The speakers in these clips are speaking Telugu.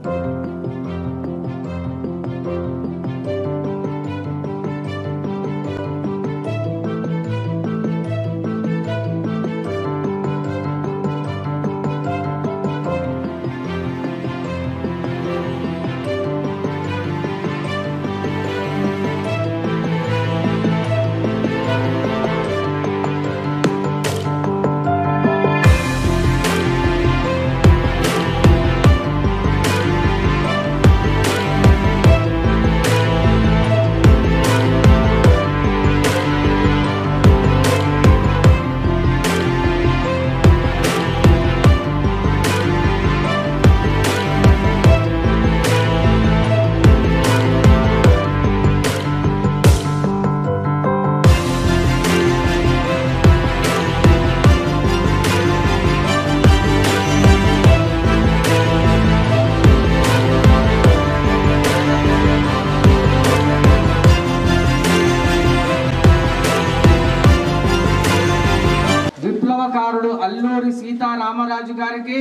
విప్లవకారుడు అల్లూరి సీతారామరాజు గారికి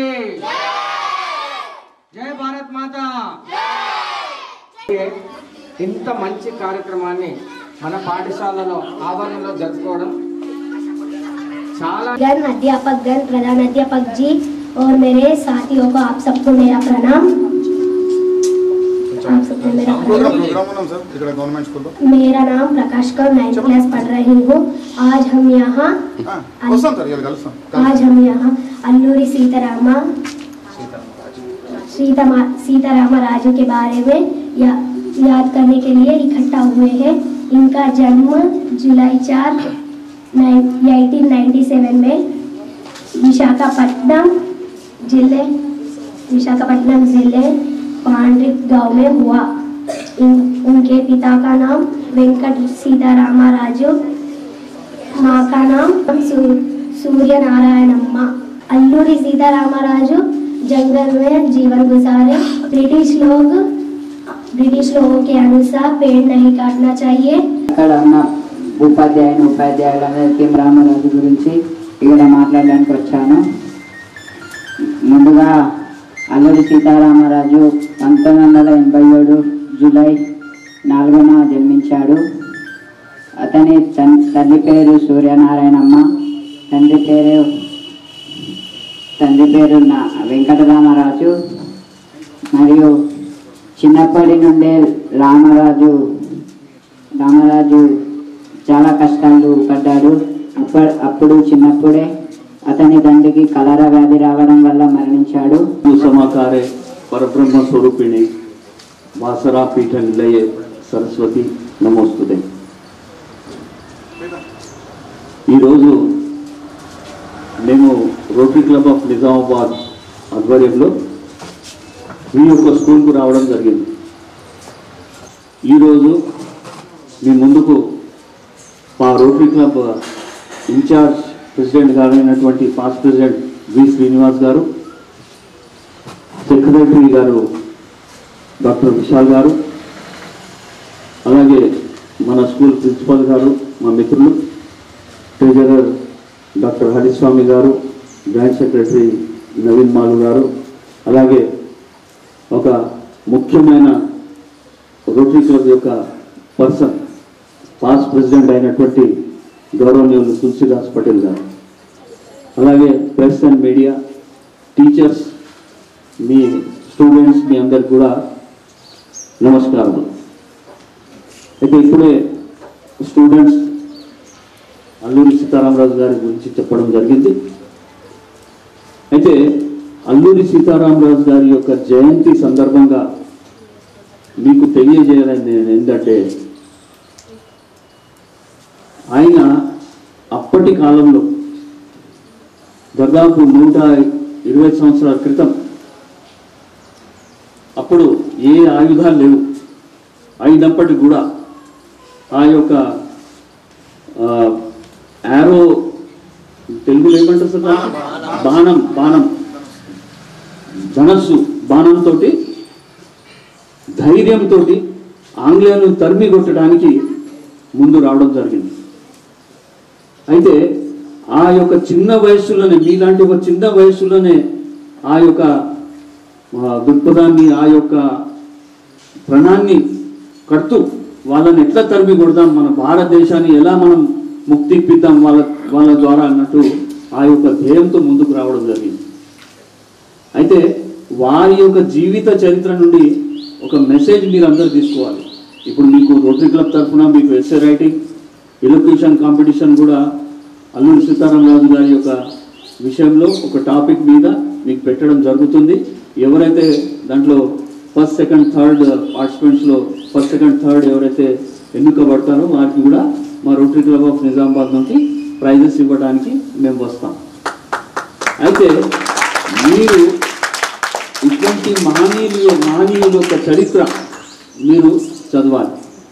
జై భారత్ మాత ఇంత మంచి కార్యక్రమాన్ని మన పాఠశాలలో ఆవరణలో జరుపుకోవడం చాలా गण अध्यापक गण प्रधान अध्यापक जी और मेरे साथियों को आप सबको मेरा प्रणाम आप सबको मेरा ప్రోగ్రామ్ प्रणाम ప్రోగ్రామ్ ఉన్నాం సార్ ఇక్కడ గవర్నమెంట్ స్కూల్లో मेरा नाम प्रकाश कौर नाइन्थ क्लास पढ़ रही हूँ आज हम यहाँ ఆ, వస్తాం సార్ ఇవాళ కలుస్తాం आज हम यहाँ अल्लूरी सीतारामा सीतामा सीतारामा राजू के बारे में या, याद करने के लिए इकट्ठा हुए हैं इनका जन्म जुलाई चार एटीन नाइन्टी सेवन में विशाखापट्टनम जिले विशाखापट्टनम जिले पांड्रिक गांव में हुआ इन, उनके पिता का नाम वेंकट सीतारामा राजू माँ का नाम सू- सूर्य नारायणम्मा अल्लूरी सीतारामराजू जंगल में जीवन गुजारे ब्रिटिश लोग ब्रिटिश लोगों के अनुसार पेड़ नहीं काटना चाहिए ఇక్కడ ఉన్న ఉపాధ్యాయుని ఉపాధ్యాయులందరికీ రామరాజు గురించి ఇక్కడ మాట్లాడడానికి వచ్చాను ముందుగా అల్లూరి సీతారామరాజు పంతొమ్మిది వందల ఎనభై ఏడు జూలై నాలుగున జన్మించాడు అతని తన్- తల్లి పేరు సూర్యనారాయణమ్మ తండ్రి పేరు తండ్రి పేరు నా వెంకటరామరాజు మరియు చిన్నప్పటి నుండే రామరాజు రామరాజు చాలా కష్టాలు పడ్డాడు అప్ప- అప్పుడు చిన్నప్పుడే అతని తండ్రికి కలరా వ్యాధి రావడం వల్ల మరణించాడు समाकारे परब्रह्म स्वरूपिणी वासरा पीठ निलये సరస్వతి నమోస్తుతే ఈరోజు మేము రోటరీ క్లబ్ ఆఫ్ నిజామాబాద్ ఆధ్వర్యంలో మీ యొక్క స్కూల్కు రావడం జరిగింది ఈరోజు మీ ముందుకు మా రోటరీ క్లబ్ ఇన్ఛార్జ్ ప్రెసిడెంట్ గారైనటువంటి past president V Srinivas garu secretary గారు డాక్టర్ విశాల్ గారు అలాగే మన స్కూల్ ప్రిన్సిపల్ గారు మా మిత్రులు ట్రెజరర్ డాక్టర్ హరిస్వామి గారు జాయింట్ సెక్రటరీ నవీన్ మాలు గారు అలాగే ఒక ముఖ్యమైన రోటరీ క్లబ్ యొక్క పర్సన్ పాస్ట్ ప్రెసిడెంట్ అయినటువంటి గౌరవనీయులు తులసిదాస్ పటేల్ గారు అలాగే ప్రెస్ అండ్ మీడియా టీచర్స్ మీ స్టూడెంట్స్ మీ అందరికి కూడా నమస్కారం అయితే ఇప్పుడే స్టూడెంట్స్ అల్లూరి సీతారామరాజు గారి గురించి చెప్పడం జరిగింది అయితే అల్లూరి సీతారామరాజు గారి యొక్క జయంతి సందర్భంగా మీకు తెలియజేయాలని నేను ఏంటంటే ఆయన అప్పటి కాలంలో దాదాపు నూట ఇరవై సంవత్సరాల క్రితం అప్పుడు ఏ ఆయుధాలు లేవు అయినప్పటికీ కూడా ఆ యొక్క యారో తెలుగులో ఏమంటారు సార్ దాన్ని? బాణం బాణం ధనస్సు బాణంతో ధైర్యంతో ఆంగ్లేయులను తరిమి కొట్టడానికి ముందు రావడం జరిగింది అయితే ఆ యొక్క చిన్న వయస్సులోనే మీలాంటి ఒక చిన్న వయస్సులోనే ఆ యొక్క ఆ, దృక్పథాన్ని ఆ యొక్క ప్రణాన్ని కడుతూ వాళ్ళని ఎట్లా తరిమి కొడదాం మన భారతదేశాన్ని ఎలా మనం ముక్తిప్పిద్దాం వాళ్ళ వాళ్ళ ద్వారా అన్నట్టు ఆ యొక్క ధ్యేయంతో ముందుకు రావడం జరిగింది అయితే వారి యొక్క జీవిత చరిత్ర నుండి ఒక మెసేజ్ మీరు అందరూ తీసుకోవాలి ఇప్పుడు మీకు రోటరీ క్లబ్ తరఫున మీకు ఎస్ఏ రైటింగ్ ఎలక్యూషన్ కాంపిటీషన్ కూడా అల్లూరి సీతారామరాజు గారి యొక్క విషయంలో ఒక టాపిక్ మీద మీకు పెట్టడం జరుగుతుంది ఎవరైతే దాంట్లో ఫస్ట్ సెకండ్ థర్డ్ పార్టిసిపెంట్స్లో ఫస్ట్ సెకండ్ థర్డ్ ఎవరైతే ఎన్నుకబడతారో వారికి కూడా మా రోటరీ క్లబ్ ఆఫ్ నిజామాబాద్ నుంచి ప్రైజెస్ ఇవ్వడానికి మేము వస్తాం అయితే మీరు ఇటువంటి మహనీయులు మహనీయుల యొక్క చరిత్ర మీరు చదవాలి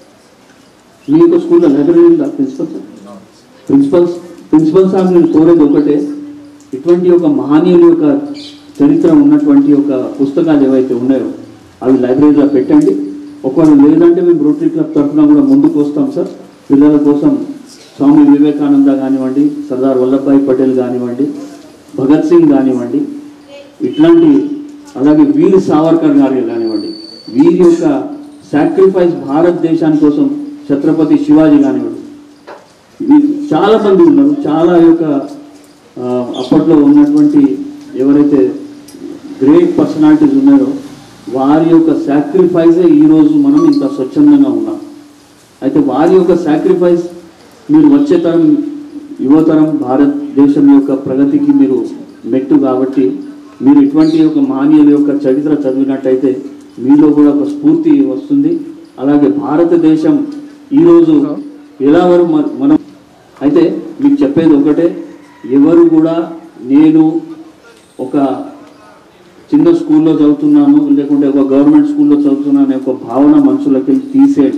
మీ యొక్క స్కూల్లో లైబ్రరీ ఉందా principal sir principal principal sir నేను కోరేది ఒకటే ఇటువంటి ఒక మహనీయుల యొక్క చరిత్ర ఉన్నటువంటి ఒక పుస్తకాలు ఏవైతే ఉన్నాయో అవి లైబ్రరీలో పెట్టండి ఒకవేళ లేదంటే మేము రోటరీ క్లబ్ తరఫున కూడా ముందుకు వస్తాం సార్ పిల్లల కోసం స్వామి వివేకానంద కానివ్వండి సర్దార్ వల్లభాయ్ పటేల్ కానివ్వండి భగత్ సింగ్ కానివ్వండి ఇట్లాంటి అలాగే వీర్ సావర్కర్ గారు కానివ్వండి వీరి యొక్క సాక్రిఫైస్ భారతదేశాని కోసం ఛత్రపతి శివాజీ కానివ్వండి ఇది చాలా మంది ఉన్నారు చాలా యొక్క ఆ, అప్పట్లో ఉన్నటువంటి ఎవరైతే గ్రేట్ పర్సనాలిటీస్ ఉన్నారో వారి యొక్క సాక్రిఫైసే ఈరోజు మనం ఇంత స్వచ్ఛందంగా ఉన్నాం అయితే వారి యొక్క సాక్రిఫైస్ మీరు వచ్చే తరం యువతరం భారతదేశం యొక్క ప్రగతికి మీరు మెట్టు కాబట్టి మీరు ఇటువంటి ఒక మానీయుల యొక్క చరిత్ర చదివినట్టయితే మీలో కూడా ఒక స్ఫూర్తి వస్తుంది అలాగే భారతదేశం ఈరోజు ఎలా వరకు మన- మనం అయితే మీకు చెప్పేది ఒకటే ఎవరు కూడా నేను ఒక చిన్న స్కూల్లో చదువుతున్నాను లేకుంటే ఒక గవర్నమెంట్ స్కూల్లో చదువుతున్నాను అనే ఒక భావన మనుషులకి తీసేయండి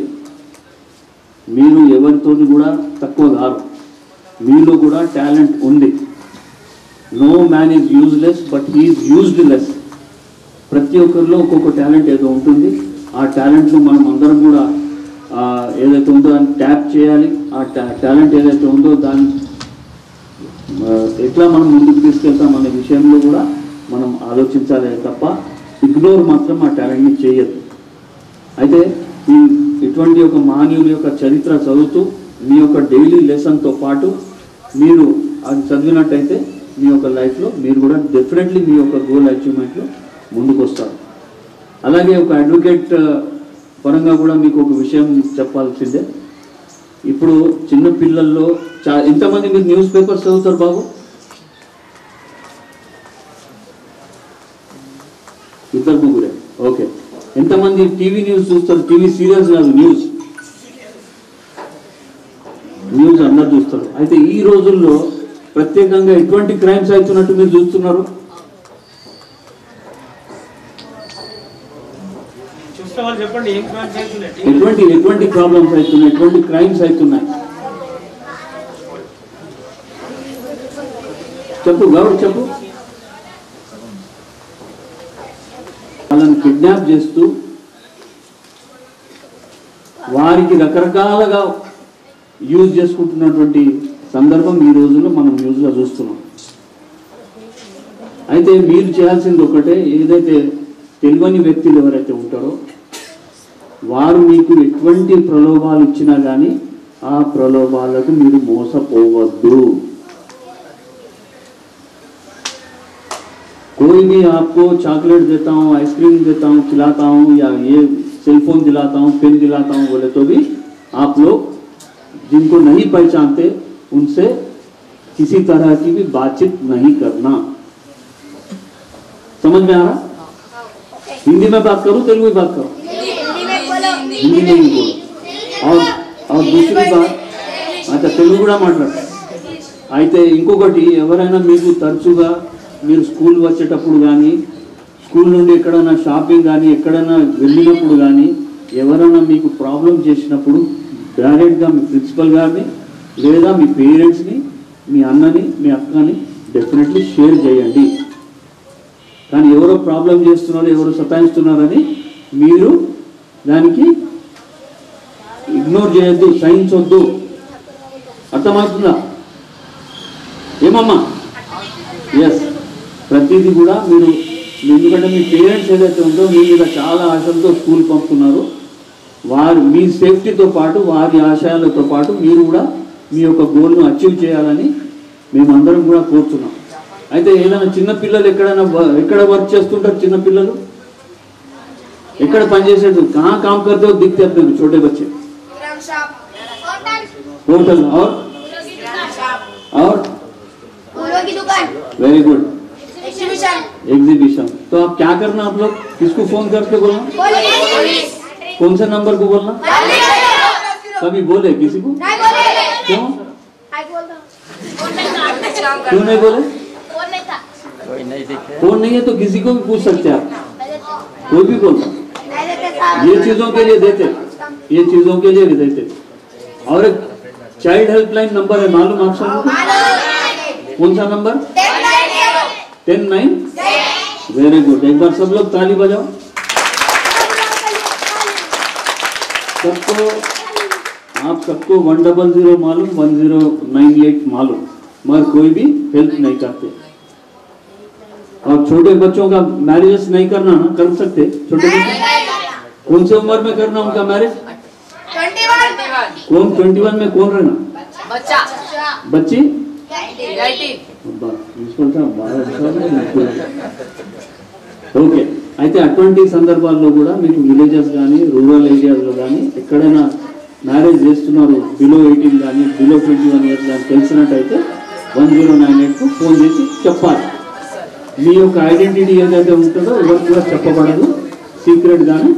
మీరు ఎవరితో కూడా తక్కువ కారు మీలో కూడా టాలెంట్ ఉంది no man is useless but he is used less ప్రతి ఒక్కరిలో ఒక్కొక్క టాలెంట్ ఏదో ఉంటుంది ఆ టాలెంట్ను మనం అందరం కూడా ఆ, ఏదైతే ఉందో దాన్ని ట్యాప్ చేయాలి ఆ టాలెంట్ ఏదైతే ఉందో దాన్ని ఆ, ఎట్లా మనం ముందుకు తీసుకెళ్తాం అనే విషయంలో కూడా మనం ఆలోచించాలి తప్ప ఇగ్నోర్ మాత్రం ఆ టాలెంట్ని చేయొద్దు అయితే ఈ ఇటువంటి ఒక మహనీయుల యొక్క చరిత్ర చదువుతూ మీ యొక్క డైలీ లెసన్తో పాటు మీరు అది చదివినట్టయితే మీ యొక్క లైఫ్లో మీరు కూడా డెఫినెట్లీ మీ యొక్క గోల్ అచీవ్మెంట్లో ముందుకు వస్తారు అలాగే ఒక అడ్వకేట్ పరంగా కూడా మీకు ఒక విషయం చెప్పాల్సిందే ఇప్పుడు చిన్న పిల్లల్లో చా ఎంతమంది మీరు న్యూస్ పేపర్స్ చదువుతారు బాబు ఇద్దరు ముగ్గురే ఓకే ఎంతమంది టీవీ న్యూస్ చూస్తారు టీవీ సీరియల్స్ కాదు న్యూస్ న్యూస్ అందరు చూస్తారు అయితే ఈ రోజుల్లో ప్రత్యేకంగా ఎటువంటి క్రైమ్స్ అవుతున్నట్టు మీరు చూస్తున్నారు చూస్తే వాళ్ళు చెప్పండి ఏం క్రైమ్స్ అవుతున్నాయి ఎటువంటి ఎటువంటి ప్రాబ్లమ్స్ అవుతున్నాయి ఎటువంటి క్రైమ్స్ అవుతున్నాయి చెప్పు గౌరవ్ చెప్పు వాళ్ళని కిడ్నాప్ చేస్తూ వారికి రకరకాలుగా యూజ్ చేసుకుంటున్నటువంటి సందర్భం ఈ రోజుల్లో మనం న్యూస్లో చూస్తున్నాం అయితే మీరు చేయాల్సింది ఒకటే ఏదైతే తెలియని వ్యక్తులు ఎవరైతే ఉంటారో వారు మీకు ఎటువంటి ప్రలోభాలు ఇచ్చినా కానీ ఆ ప్రలోభాలకు మీరు మోసపోవద్దు कोई भी आपको चॉकलेट देता हूँ आइसक्रीम देता हूँ खिलाता हूँ या ये सेल फोन दिलाता हूँ पेन दिलाता हूँ बोले तो भी आप लोग जिनको नहीं पहचानते उनसे किसी तरह की भी बातचीत नहीं करना समझ में आ रहा हिंदी में बात करूँ तेलुगु में बात करूँ हिंदी में ही बोलो और और दूसरी बात अच्छा తెలుగు కూడా మాట్లాడతారు అయితే ఇంకొకటి ఎవరైనా మీకు తరచుగా మీరు స్కూల్ వచ్చేటప్పుడు కానీ స్కూల్ నుండి ఎక్కడైనా షాపింగ్ కానీ ఎక్కడైనా వెళ్ళినప్పుడు కానీ ఎవరైనా మీకు ప్రాబ్లం చేసినప్పుడు డైరెక్ట్గా మీ ప్రిన్సిపల్ గారిని లేదా మీ పేరెంట్స్ని మీ అన్నని మీ అక్కని డెఫినెట్లీ షేర్ చేయండి కానీ ఎవరో ప్రాబ్లం చేస్తున్నారు ఎవరో సతాయిస్తున్నారని మీరు దానికి ఇగ్నోర్ చేయొద్దు సహించొద్దు అర్థమవుతుందా ఏమమ్మా ఎస్ ప్రతిదీ కూడా మీరు ఎందుకంటే మీ పేరెంట్స్ ఏదైతే ఉందో మీ మీద చాలా ఆశలతో స్కూల్ పంపుతున్నారు వారి మీ సేఫ్టీతో పాటు వారి ఆశయాలతో పాటు మీరు కూడా మీ యొక్క గోల్ను అచీవ్ చేయాలని మేమందరం కూడా కోరుతున్నాం అయితే ఏదైనా చిన్న పిల్లలు ఎక్కడైనా వ- ఎక్కడ వర్క్ చేస్తుంటారు చిన్న పిల్లలు ఎక్కడ పనిచేసేది కहाँ काम करते हो दिखते अपने को, छोटे बच्चे होटल और और फूलों की दुकान वेरी गुड एग्जीबिशन एग्जीबिशन तो आप क्या करना आप लोग किसको फोन करके बोलना कौन से नंबर को बोलना कभी बोले किसी को क्यों क्यों नहीं बोले फोन नहीं है तो किसी को भी पूछ सकते हैं आप कोई भी बोलता ये चीजों के लिए देते ये चीजों के लिए भी देते और एक चाइल्ड हेल्पलाइन नंबर है मालूम आप सबको कौन सा number ten nine very good एक बार सब लोग ताली बजाओ सबको आप सबको वन डबल जीरो मालूम वन जीरो नाइन एट मालूम मगर कोई भी हेल्प नहीं करते और छोटे बच्चों का मैरिज नहीं करना ना कर सकते छोटे बच्चे कौन सी उम्र में करना उनका मैरिज कौन ट्वेंटी वन में कौन रहना बच्ची అబ్బా, ప్రిన్సిపల్ సార్ బాగా హుషారుగా ఓకే అయితే అటువంటి సందర్భాల్లో కూడా మీకు విలేజెస్ కానీ రూరల్ ఏరియాస్లో కానీ ఎక్కడైనా మ్యారేజ్ చేస్తున్నారు బిలో ఎయిటీన్ కానీ బిలో ట్వంటీ వన్ ఇయర్స్ కానీ తెలిసినట్టయితే వన్ జీరో నైన్ ఎయిట్కు ఫోన్ చేసి చెప్పాలి మీ యొక్క ఐడెంటిటీ ఏదైతే ఉంటుందో ఎవరికి కూడా చెప్పబడదు సీక్రెట్ కానీ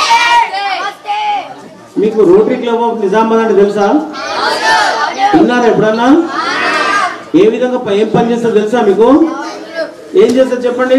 మీకు రోటరీ క్లబ్ ఆఫ్ నిజామాబాద్ అంటే తెలుసా విన్నారా ఎప్పుడన్నా ఏ విధంగా ప- ఏం పని చేస్తారో తెలుసా మీకు ఏం చేస్తారు చెప్పండి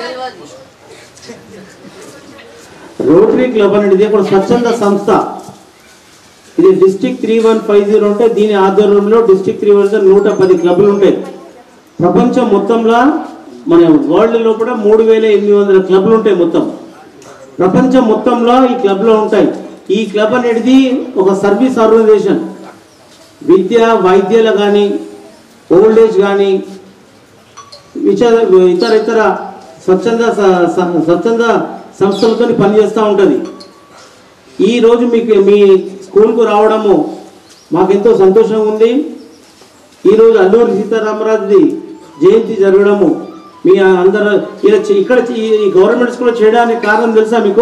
రోటరీ క్లబ్ అనేది ఒక స్వచ్ఛంద సంస్థ ఇది district three one five zero ఉంటే దీని ఆధ్వర్యంలో డిస్టిక్ త్రీ వన్ నూట పది క్లబ్లు ఉంటాయి ప్రపంచం మొత్తంలో మన వరల్డ్ లో కూడా మూడు వేల ఎనిమిది వందల క్లబ్లు ఉంటాయి మొత్తం ప్రపంచం మొత్తంలో ఈ క్లబ్లో ఉంటాయి ఈ క్లబ్ అనేది ఒక సర్వీస్ ఆర్గనైజేషన్ విద్య వైద్యాలు కానీ ఓల్డ్ ఏజ్ కానీ ఇతర ఇతర ఇతర స్వచ్ఛంద స- స- స్వచ్ఛంద సంస్థలతో పనిచేస్తూ ఉంటుంది ఈ రోజు మీకు మీ స్కూల్కు రావడము మాకెంతో సంతోషంగా ఉంది ఈరోజు అల్లూరి సీతారామరాజుది జయంతి జరగడము మీ అందరూ ఇలా చే- ఇక్కడ చే- ఈ గవర్నమెంట్ స్కూల్లో చేయడానికి కారణం తెలుసా మీకు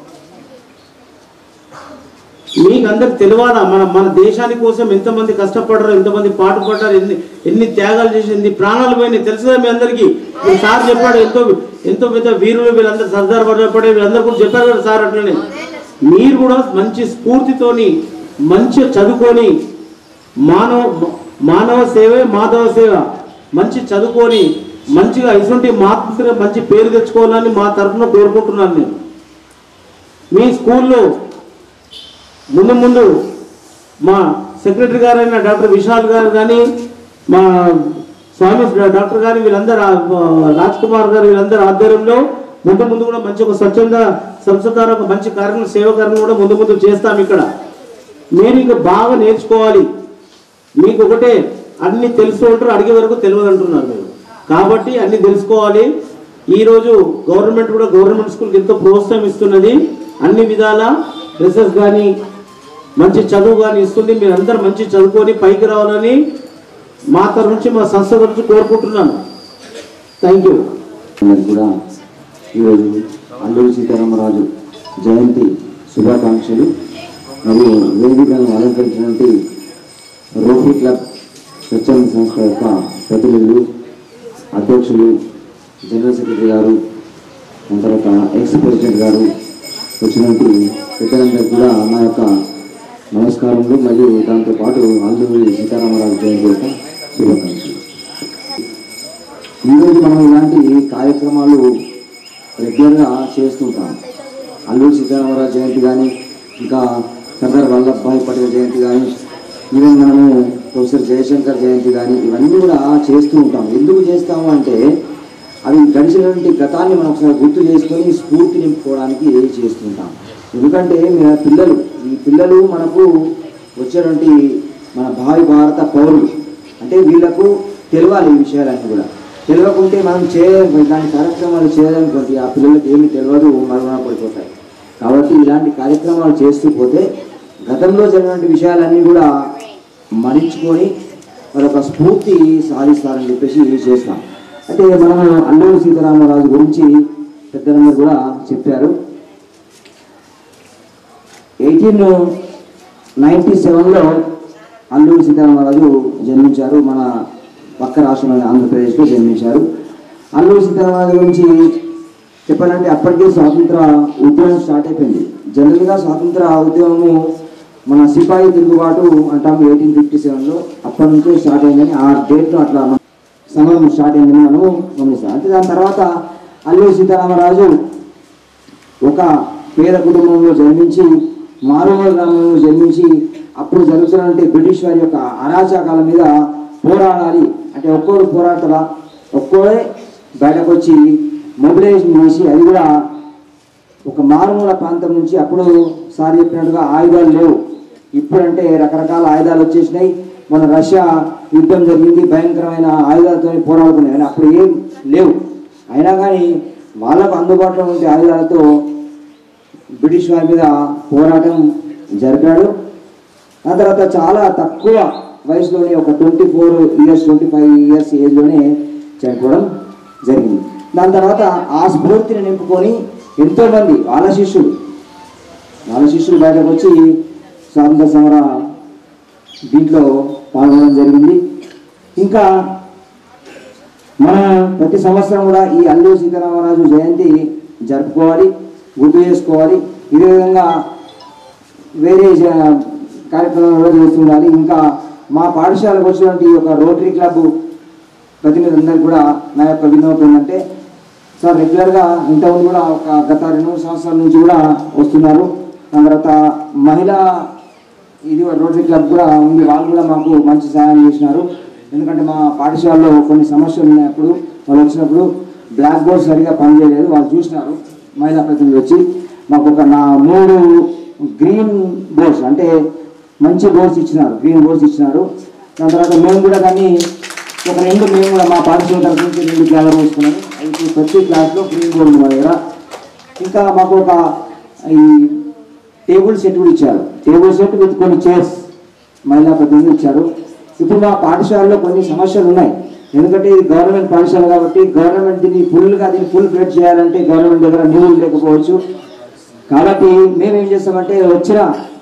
మీకు అందరికి తెలియాలా మన మన దేశాని కోసం ఎంతమంది కష్టపడ్డారు ఎంతమంది పాటుపడ్డారు ఎన్ని ఎన్ని త్యాగాలు చేసి ఎన్ని ప్రాణాలు పోయినాయి తెలుసుదా మీ అందరికీ మీ సార్ చెప్పాడు ఎంతో ఎంతో పెద్ద వీరులు వీళ్ళందరూ సర్దార్ వల్లభాయ్ వీళ్ళందరూ కూడా చెప్పారు కదా సార్ అట్లనే మీరు కూడా మంచి స్ఫూర్తితోని మంచిగా చదువుకొని మానవ మానవ సేవే మాధవ సేవ మంచి చదువుకొని మంచిగా ఇటువంటి మార్పుగా మంచి పేరు తెచ్చుకోవాలని మా తరఫున కోరుకుంటున్నాను నేను మీ స్కూల్లో ముందు ముందు మా సెక్రటరీ గారైన డాక్టర్ విశాల్ గారు కానీ మా స్వామి డాక్టర్ గారు వీళ్ళందరూ ఆ, రాజ్ కుమార్ గారు వీళ్ళందరూ ఆధ్వర్యంలో ముందు ముందు కూడా మంచి ఒక స్వచ్ఛంద సంస్థ ద్వారా ఒక మంచి కార్యక్రమం సేవ కార్యక్రమం కూడా ముందు ముందు చేస్తాం ఇక్కడ మీరు ఇంకా బాగా నేర్చుకోవాలి మీకు ఒకటే అన్ని తెలుసు ఉంటారు అడిగే వరకు తెలియదు అంటున్నారు మీరు కాబట్టి అన్ని తెలుసుకోవాలి ఈరోజు గవర్నమెంట్ కూడా గవర్నమెంట్ స్కూల్కి ఎంతో ప్రోత్సాహం ఇస్తున్నది అన్ని విధాల డ్రెస్సెస్ కానీ మంచి చదువు కానీ ఇస్తుంది మీరు అందరు మంచి చదువుకొని పైకి రావాలని మా తరఫు నుంచి మా సంస్థ గురించి కోరుకుంటున్నాను థ్యాంక్ యూ అందరికి కూడా ఈరోజు అల్లూరి సీతారామరాజు జయంతి శుభాకాంక్షలు మరియు వేదికలను అలంకరించినటువంటి రోటరీ క్లబ్ స్వచ్ఛంద సంస్థ యొక్క ప్రతినిధులు అధ్యక్షులు జనరల్ సెక్రటరీ గారు దాని తర్వాత ఎక్స్ ప్రెసిడెంట్ గారు వచ్చినట్టు పెద్దలందరికీ కూడా నా యొక్క నమస్కారములు మరియు దాంతోపాటు అల్లూరి సీతారామరాజు జయంతి యొక్క శుభాకాంక్షలు ఈరోజు మనం ఇలాంటి కార్యక్రమాలు రెగ్యులర్గా చేస్తుంటాం అల్లూరి సీతారామరాజు జయంతి కానీ ఇంకా సర్దార్ వల్లభాయ్ పటేల్ జయంతి కానీ ఈవెన్ మనము ప్రొఫెసర్ జయశంకర్ జయంతి కానీ ఇవన్నీ కూడా చేస్తూ ఉంటాం ఎందుకు చేస్తాము అంటే అవి గడిచినటువంటి గతాన్ని మనం ఒకసారి గుర్తు చేసుకొని స్ఫూర్తి నింపుకోవడానికి చేస్తుంటాం ఎందుకంటే మన పిల్లలు ఈ పిల్లలు మనకు వచ్చేటువంటి మన భావి భారత పౌరులు అంటే వీళ్ళకు తెలియాలి ఈ విషయాలన్నీ కూడా తెలియకుంటే మనం చేయలేము ఇలాంటి కార్యక్రమాలు చేయడానికి ఆ పిల్లలకి ఏమీ తెలియదు మరణ పడిపోతాయి కాబట్టి ఇలాంటి కార్యక్రమాలు చేస్తూ పోతే గతంలో జరిగినటువంటి విషయాలన్నీ కూడా మరించుకొని మరొక స్ఫూర్తి సాధిస్తారని చెప్పేసి చేస్తాం అయితే మనము అల్లూరి సీతారామరాజు గురించి పెద్దలందరూ కూడా చెప్పారు ఎయిటీన్ నైంటీ సెవెన్లో అల్లూరి సీతారామరాజు జన్మించారు మన పక్క రాష్ట్రంలోని ఆంధ్రప్రదేశ్లో జన్మించారు అల్లూరి సీతారామరాజు గురించి చెప్పాలంటే అప్పటికే స్వాతంత్ర ఉద్యమం స్టార్ట్ అయిపోయింది జనరల్గా స్వాతంత్ర ఉద్యమము మన సిపాయి తిరుగుబాటు అంటాము ఎయిటీన్ ఫిఫ్టీ సెవెన్లో అప్పటి నుంచే స్టార్ట్ అయిందని ఆ డేట్లో అట్లా మన సమరం స్టార్ట్ అయిందని మనము గమనిస్తాం అంటే దాని తర్వాత అల్లూరి సీతారామరాజు ఒక పేద కుటుంబంలో జన్మించి మారుమూల గ్రామంలో జన్మించి అప్పుడు జరుగుతున్నటువంటి బ్రిటిష్ వారి యొక్క అరాచకాల మీద పోరాడాలి అంటే ఒక్కోరు పోరాటలా ఒక్కోడే బయటకు వచ్చి మొబిలైజేషన్ చేసి అది కూడా ఒక మారుమూల ప్రాంతం నుంచి అప్పుడు సార్ చెప్పినట్టుగా ఆయుధాలు లేవు ఇప్పుడంటే రకరకాల ఆయుధాలు వచ్చేసినాయి మన రష్యా యుద్ధం జరిగింది భయంకరమైన ఆయుధాలతో పోరాడుతున్నాయి కానీ అప్పుడు ఏం లేవు అయినా కానీ వాళ్ళకు అందుబాటులో ఉండే ఆయుధాలతో బ్రిటిష్ వారి మీద పోరాటం జరిపాడు ఆ తర్వాత చాలా తక్కువ వయసులోనే ఒక twenty four years twenty five years ఏజ్లోనే చనిపోవడం జరిగింది దాని తర్వాత ఆ స్ఫూర్తిని నింపుకొని ఎంతోమంది వాళ్ళ శిష్యులు వాళ్ళ శిష్యులు బయటకు వచ్చి స్వాతంత్ర సమర దీంట్లో పాల్గొనడం జరిగింది ఇంకా మన ప్రతి సంవత్సరం కూడా ఈ అల్లూరి సీతారామరాజు జయంతి జరుపుకోవాలి గుర్తు చేసుకోవాలి ఇదే విధంగా వేరే జ- కార్యక్రమాలు కూడా చేస్తుండాలి ఇంకా మా పాఠశాలకు వచ్చినటువంటి ఈ యొక్క రోటరీ క్లబ్ ప్రతినిధులందరికీ కూడా నా యొక్క విన్నపం ఏంటంటే సార్ రెగ్యులర్గా ఇంతకుముందు కూడా ఒక గత రెండు మూడు సంవత్సరాల నుంచి కూడా వస్తున్నారు దాని తర్వాత మహిళా ఇది రోటరీ క్లబ్ కూడా ఉంది వాళ్ళు కూడా మాకు మంచి సహాయం చేసినారు ఎందుకంటే మా పాఠశాలలో కొన్ని సమస్యలు ఉన్నప్పుడు వాళ్ళు వచ్చినప్పుడు బ్లాక్ బోర్డ్ సరిగా పనిచేయలేదు వాళ్ళు చూసినారు మహిళా ప్రతినిధులు వచ్చి మాకు ఒక నా మూడు గ్రీన్ బోర్డ్స్ అంటే మంచి బోర్డ్స్ ఇచ్చినారు గ్రీన్ బోర్డ్స్ ఇచ్చినారు దాని తర్వాత మేము కూడా కానీ ఒక రెండు మేము కూడా మా పాఠశాల తరఫు నుంచి రెండు క్లాసులు వేసుకున్నాము అయితే ప్రతి క్లాస్లో గ్రీన్ బోర్డు మా దగ్గర ఇంకా మాకు ఒక ఈ టేబుల్ సెట్ కూడా ఇచ్చారు టేబుల్ సెట్ విత్ కొన్ని చైర్స్ మహిళా ప్రతినిధులు ఇచ్చారు ఇప్పుడు మా పాఠశాలలో కొన్ని సమస్యలు ఉన్నాయి ఎందుకంటే ఇది గవర్నమెంట్ పాఠశాల కాబట్టి గవర్నమెంట్ దీన్ని ఫుల్గా దీన్ని ఫుల్ ప్లేట్ చేయాలంటే గవర్నమెంట్ దగ్గర నిధులు లేకపోవచ్చు కాబట్టి మేము ఏం చేస్తామంటే వచ్చిన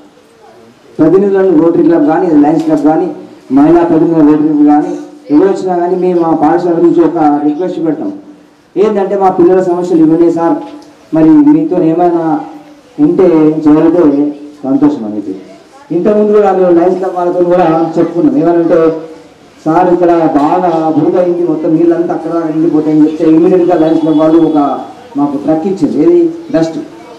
ప్రతినిధులను రోటరీ క్లబ్ కానీ లయన్స్ క్లబ్ కానీ మహిళా ప్రతినిధుల రోటరీ క్లబ్ కానీ ఎవరు వచ్చినా కానీ మేము మా పాఠశాల నుంచి ఒక రిక్వెస్ట్ పెడతాం ఏంటంటే మా పిల్లల సమస్యలు ఇవన్నీ సార్ మరి మీతో ఏమైనా ఉంటే చేయలేదే సంతోషం అనేది ఇంతకుముందు కూడా మేము లయన్స్ క్లబ్ వాళ్ళతో కూడా చెప్పుకున్నాం ఏమనంటే సార్ ఇక్కడ బాగా బురద అయింది మొత్తం నీళ్ళంతా అక్కడ దాకా నిండిపోతాయని చెప్తే ఇమీడియట్గా లయన్స్ క్లబ్ వాళ్ళు ఒక మాకు ట్రక్ ఇచ్చింది ఏది డస్ట్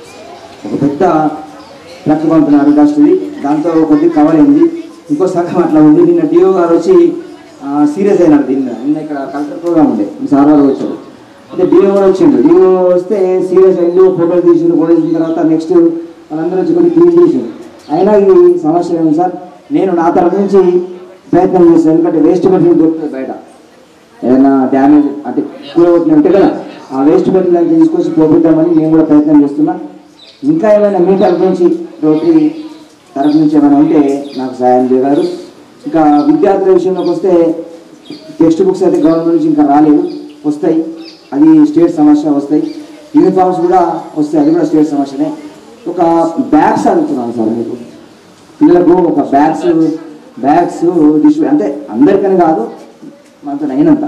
ఒక పెద్ద ట్రక్ పంపినారు డస్ట్ది దాంతో కొద్ది కవర్ అయింది ఇంకో సగం అట్లా ఉంది నిన్న డిఓ గారు వచ్చి సీరియస్ అయినారు దీని మీద. నిన్న ఇక్కడ కలెక్టర్ ప్రోగ్రామ్ ఉండే మీ సార్ వాళ్ళు వచ్చారు అయితే డిఓ కూడా వచ్చిండు డిఓ వస్తే సీరియస్ అయిండు ఫోటోలు తీసిండు ఫోటో తీసిన తర్వాత నెక్స్ట్ వాళ్ళందరూ వచ్చి కొన్ని క్లీన్ చేసిండు అయినా ఇది సమస్య ఏమి సార్ నేను నా తరఫు నుంచి ప్రయత్నం చేస్తాను ఎందుకంటే వేస్ట్ మెటీరియల్ దొరుకుతుంది బయట ఏదైనా డ్యామేజ్ అంటే కూలగొట్టిన ఉంటే కదా ఆ వేస్ట్ మెటీరియల్ తీసుకొచ్చి పోపిద్దామని నేను కూడా ప్రయత్నం చేస్తున్నా ఇంకా ఏమైనా మీ తరఫు నుంచి రోటరీ తరఫు నుంచి ఏమైనా ఉంటే నాకు సహాయం చేయగలరు ఇంకా విద్యార్థుల విషయంలోకి వస్తే టెక్స్ట్ బుక్స్ అయితే గవర్నమెంట్ నుంచి ఇంకా రాలేదు వస్తాయి అది స్టేట్ సమస్య వస్తాయి యూనిఫామ్స్ కూడా వస్తాయి అది కూడా స్టేట్ సమస్యనే ఒక బ్యాగ్స్ అడుగుతున్నాను సార్ మీకు పిల్లలకు ఒక బ్యాగ్స్ బ్యాగ్స్ డిస్ట్రిబ్యూ అంటే అందరికని కాదు మనతో అయినంత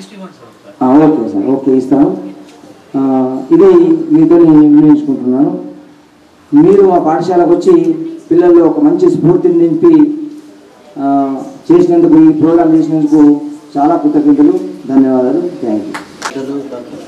ఆ, ఓకే సార్ ఓకే ఇస్తాను ఆ, ఇది మీతో వినియోగించుకుంటున్నాను మీరు మా పాఠశాలకు వచ్చి పిల్లల్లో ఒక మంచి స్ఫూర్తిని నింపి ఆ, చేసినందుకు ఈ ప్రోగ్రాం చేసినందుకు చాలా కృతజ్ఞతలు ధన్యవాదాలు థ్యాంక్ యూ పెద్దలు డాక్టర్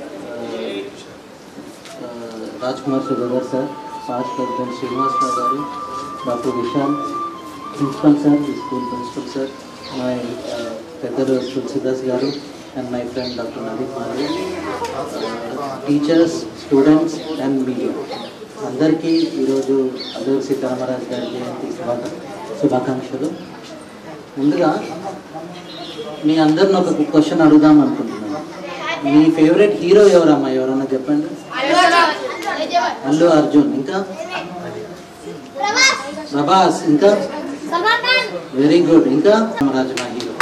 రాజ్ కుమార్ సుగర్ sir past president Srinivasarao garu doctor Vishal principal sir ఈ స్కూల్ ప్రిన్సిపల్ సార్ మై పెద్దలు Tulasidas garu and my friend doctor Naveen Madhav teachers students and media అందరికీ ఈరోజు అల్లూరి సీతారామరాజు గారి జయంతి శుభాక శుభాకాంక్షలు ముందుగా మీ అందరిని ఒక క్వశ్చన్ అడుగుదాం అనుకుంటున్నాను మీ ఫేవరెట్ హీరో ఎవరమ్మా ఎవరన్నా చెప్పండి అల్లు అర్జున్ ఇంకా ప్రభాస్ ఇంకా వెరీ గుడ్ ఇంకా రాజు మా హీరో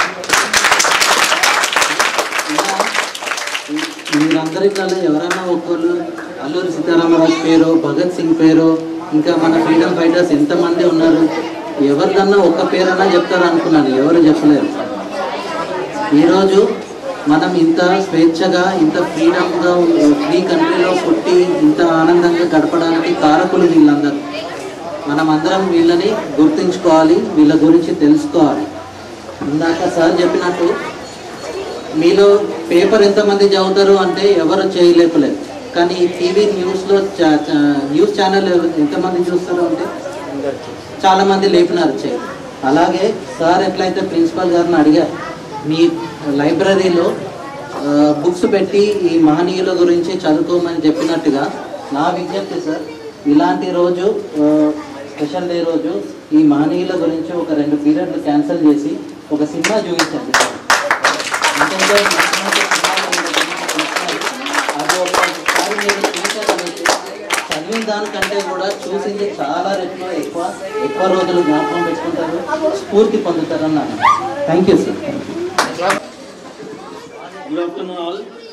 ఇంకా మీరందరికల్లా ఎవరైనా ఒక్కళ్ళు అల్లూరి సీతారామరాజు పేరు భగత్ సింగ్ పేరు ఇంకా మన ఫ్రీడమ్ ఫైటర్స్ ఎంతమంది ఉన్నారు ఎవరిదన్నా ఒక్క పేరన్నా చెప్తారు అనుకున్నాను ఎవరు చెప్పలేరు ఈరోజు మనం ఇంత స్వేచ్ఛగా ఇంత ఫ్రీడమ్గా ఫ్రీ కంట్రీలో పుట్టి ఇంత ఆనందంగా గడపడానికి కారకులు వీళ్ళందరూ మనం అందరం వీళ్ళని గుర్తుంచుకోవాలి వీళ్ళ గురించి తెలుసుకోవాలి ఇందాక సార్ చెప్పినట్టు మీలో పేపర్ ఎంతమంది చదువుతారు అంటే ఎవరు చేయలేపలేదు కానీ టీవీ న్యూస్లో చా- చా- న్యూస్ ఛానల్ ఎవరు- ఎంతమంది చూస్తారు అంటే చాలా మంది లేపినారు చేయి అలాగే సార్ ఎట్లయితే ప్రిన్సిపల్ గారిని అడిగారు మీ లైబ్రరీలో ఆ, బుక్స్ పెట్టి ఈ మహనీయుల గురించి చదువుకోమని చెప్పినట్టుగా నా విజ్ఞప్తి సార్ ఇలాంటి రోజు ఆ, స్పెషల్ డే రోజు ఈ మహనీయుల గురించి ఒక రెండు పీరియడ్లు క్యాన్సిల్ చేసి ఒక సినిమా చూపించండి సార్ ఎందుకంటే మంచి మంచి సినిమాలు వీళ్ళ గురించి తీస్తున్నారు. అది ఒకసారి మీరు చూసారనేసి చదివిన దానికంటే కూడా చూసింది చాలా రెట్లు ఎక్కువ ఎక్కువ రోజులు జ్ఞాపకం పెట్టుకుంటారు స్ఫూర్తి పొందుతారు అన్నాను thank you sir good afternoon all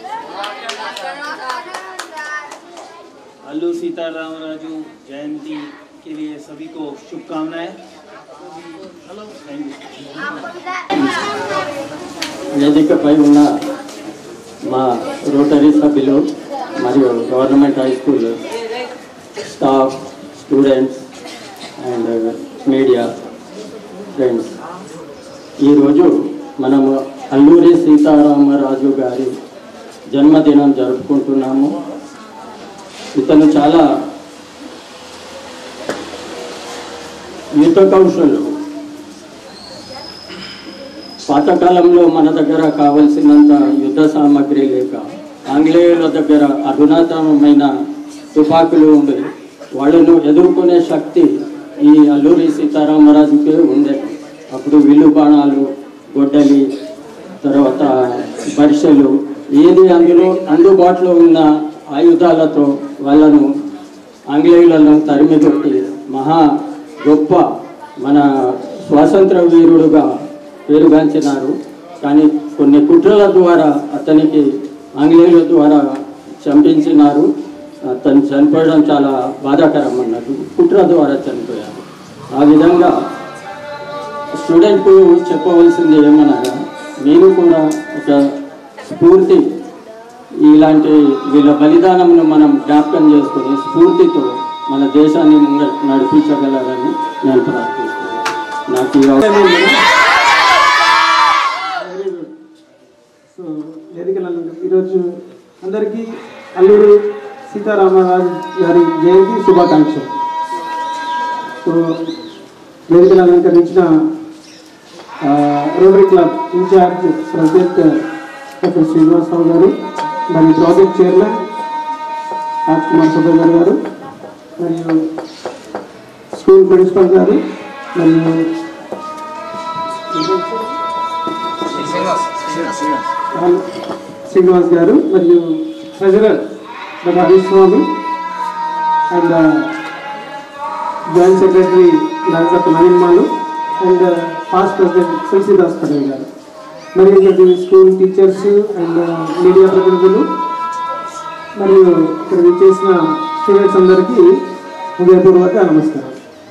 Allu Sitaram Raju जयंती के लिए सभी को शुभकामनाएं हेलो थैंक వేదికపై ఉన్న మా రోటరీ సభ్యులు మరియు government high school staff students and media friends ఈరోజు మనము అల్లూరి సీతారామరాజు గారి జన్మదినం జరుపుకుంటున్నాము ఇతను చాలా యుద్ధ కౌశలు పాతకాలంలో మన దగ్గర కావలసినంత యుద్ధ సామాగ్రి లేక ఆంగ్లేయుల దగ్గర అధునాతనమైన తుపాకులు ఉండి వాళ్ళను ఎదుర్కొనే శక్తి ఈ అల్లూరి సీతారామరాజుకే ఉండేది అప్పుడు విల్లు బాణాలు గొడ్డలి తర్వాత బర్షలు ఏది అందులో అందుబాటులో ఉన్న ఆయుధాలతో వాళ్ళను ఆంగ్లేయులను తరిమికొట్టి మహా గొప్ప మన స్వాతంత్ర వీరుడుగా పేరుగాంచినారు కానీ కొన్ని కుట్రల ద్వారా అతనికి ఆంగ్లేయుల ద్వారా చంపించినారు అతను చనిపోవడం చాలా బాధాకరం అన్నట్టు కుట్ర ద్వారా చనిపోయారు ఆ విధంగా స్టూడెంట్కు చెప్పవలసింది ఏమనగా నేను కూడా ఒక స్ఫూర్తి ఇలాంటి వీళ్ళ బలిదానంను మనం జ్ఞాపకం చేసుకుని స్ఫూర్తితో మన దేశాన్ని ముందు నడిపించగలరని నేను ప్రార్థిస్తున్నాను నాకు ఈ అవకాశం సో వేదికలలో ఈరోజు అందరికీ అల్లూరి సీతారామరాజు గారి జయంతి శుభాకాంక్షలు సో వేదికలు అలంకరించిన ఆ, rotary club incharge president doctor Srinivasarao garu మరియు ప్రాజెక్ట్ చైర్మన్ రాజ్ కుమార్ సుబ్బయ్య గారు మరియు స్కూల్ ప్రిన్సిపల్ గారు మరియు శ్రీనివాస్ గారు మరియు treasurer doctor Harish Swamy and joint secretary doctor Naveen మాలు and past president Tulasidas Patel garu మరియు ఇక్కడ స్కూల్ టీచర్స్ అండ్ మీడియా ప్రతినిధులు మరియు ఇక్కడ చేసిన స్టూడెంట్స్ అందరికీ హృదయపూర్వక నమస్కారం